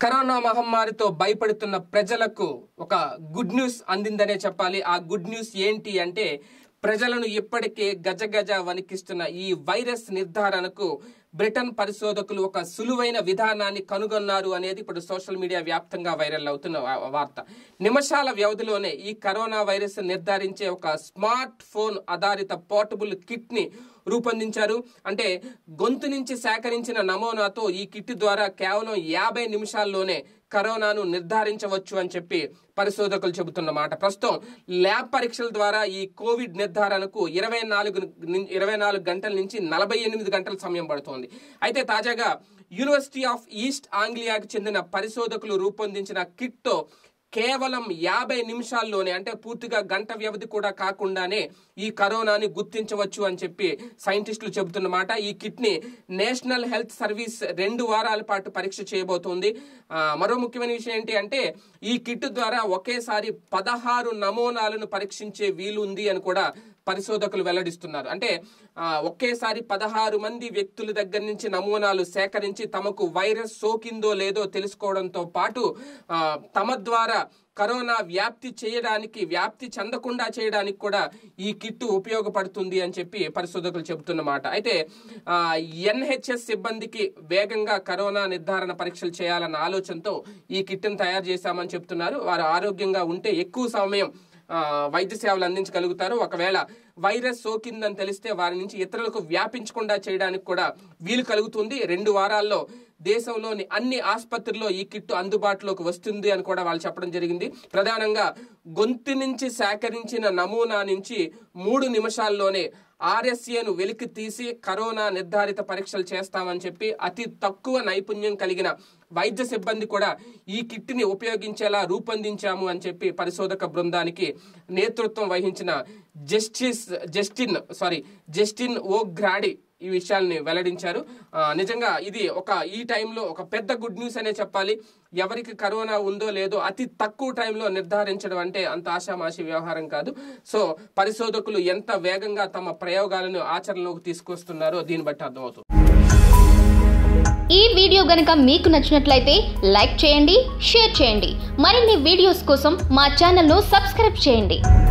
corona మహమ్మారితో భయపడుతున్న ప్రజలకు ఒక good news అందిందనే చెప్పాలి ఆ గుడ్ న్యూస్ ఏంటి అంటే ప్రజలను ఇప్పటికే గజగజ వణికిస్తున్న ఈ వైరస్ నిర్ధారణకు బ్రిటన్ పరిశోధకులు ఒక సులువైన విధానాన్ని కనుగొన్నారు అనేది ఇప్పుడు సోషల్ మీడియా వ్యాప్తంగా వైరల్ అవుతున్న వా- వార్త నిమిషాల వ్యవధిలోనే ఈ కరోనా వైరస్ నిర్ధారించే ఒక స్మార్ట్ ఫోన్ ఆధారిత పోర్టబుల్ కిట్ ని రూపొందించారు అంటే గొంతు నుంచి సేకరించిన నమూనాతో ఈ కిట్ ద్వారా కేవలం యాభై నిమిషాల్లోనే కరోనాను నిర్ధారించవచ్చు అని చెప్పి పరిశోధకులు చెబుతున్నమాట ప్రస్తుతం ల్యాబ్ పరీక్షల ద్వారా ఈ కోవిడ్ నిర్ధారణకు ఇరవై నాలుగు ఇరవై నాలుగు గంటల నుంచి నలభై ఎనిమిది గంటల సమయం పడుతోంది అయితే తాజాగా యూనివర్సిటీ ఆఫ్ ఈస్ట్ ఆంగ్లియాకు చెందిన పరిశోధకులు రూపొందించిన కిట్తో కేవలం యాభై నిమిషాల్లోనే అంటే పూర్తిగా గంట వ్యవధి కూడా కాకుండానే ఈ కరోనాని గుర్తించవచ్చు అని చెప్పి సైంటిస్టులు చెబుతున్నమాట ఈ కిట్ ని నేషనల్ హెల్త్ సర్వీస్ రెండు వారాల పాటు పరీక్ష చేయబోతోంది ఆ, మరో ముఖ్యమైన విషయం ఏంటి అంటే ఈ కిట్ ద్వారా ఒకేసారి పదహారు నమూనాలను పరీక్షించే వీలుంది అని కూడా పరిశోధకులు వెల్లడిస్తున్నారు అంటే ఆ, ఒకేసారి పదహారు మంది వ్యక్తుల దగ్గర నుంచి నమూనాలు సేకరించి తమకు వైరస్ సోకిందో లేదో తెలుసుకోవడంతో పాటు ఆ, తమ ద్వారా కరోనా వ్యాప్తి చేయడానికి వ్యాప్తి చెందకుండా చేయడానికి కూడా ఈ కిట్ ఉపయోగపడుతుంది అని చెప్పి పరిశోధకులు చెబుతున్నమాట అయితే ఎన్హెచ్ఎస్ సిబ్బందికి వేగంగా కరోనా నిర్ధారణ పరీక్షలు చేయాలన్న ఆలోచనతో ఈ కిట్ను తయారు చేశామని చెప్తున్నారు వారు ఆరోగ్యంగా ఉంటే ఎక్కువ సమయం ఆ, వైద్య సేవలు అందించగలుగుతారు ఒకవేళ వైరస్ సోకిందని తెలిస్తే వారి నుంచి ఇతరులకు వ్యాపించకుండా చేయడానికి కూడా వీలు కలుగుతుంది రెండు వారాల్లో దేశంలోని అన్ని ఆసుపత్రుల్లో ఈ కిట్ అందుబాటులోకి వస్తుంది అని కూడా వాళ్ళు చెప్పడం జరిగింది ప్రధానంగా గొంతు నుంచి సేకరించిన నమూనా నుంచి మూడు నిమిషాల్లోనే ఆర్ఎస్ఏను వెలికి తీసి కరోనా నిర్ధారిత పరీక్షలు చేస్తామని చెప్పి అతి తక్కువ నైపుణ్యం కలిగిన వైద్య సిబ్బంది కూడా ఈ కిట్ని ఉపయోగించేలా రూపొందించాము అని చెప్పి పరిశోధక బృందానికి నేతృత్వం వహించిన justice Justin sorry Justin O'Grady ఈ విషయాల్ని వెల్లడించారు ఆ, నిజంగా ఇది ఒక ఈ టైంలో ఒక పెద్ద గుడ్ న్యూస్ అనే చెప్పాలి ఎవరికి కరోనా ఉందో లేదో అతి తక్కువ టైంలో నిర్ధారించడం అంటే అంత ఆషామాషి వ్యవహారం కాదు సో పరిశోధకులు ఎంత వేగంగా తమ ప్రయోగాలను ఆచరణలోకి తీసుకొస్తున్నారో దీన్ని బట్టి అర్థమవుతుంది ఈ వీడియో గనుక మీకు నచ్చినట్లయితే లైక్ చేయండి షేర్ చేయండి మరిన్ని వీడియోస్ కోసం మా ఛానల్ను సబ్స్క్రైబ్ చేయండి